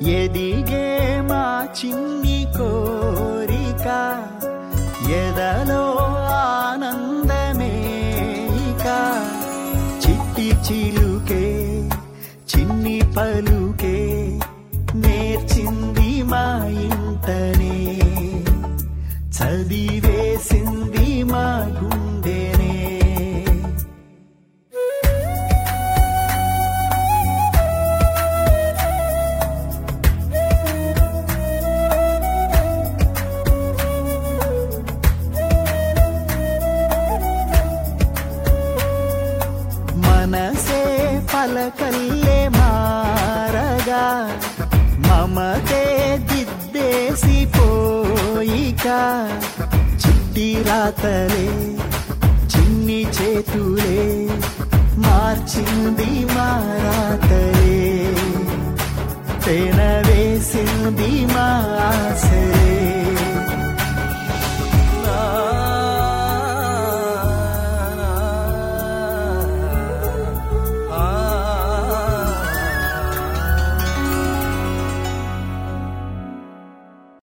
ఎదిగే మా చిన్ని కోరిక ఎదలో ఆనందమే ఇక చిట్టి చిలుకే చిన్ని పలుకే నేర్చింది మా ఇంటనే చదివేసింది మా గుండెనే మనసే పలకల్లే మారగా మమతే దిద్దేసి పోయిక చిట్టి రాతలే చిన్ని చేతులే మార్చింది మారాతలే పెన వేసింది మా ఆశలే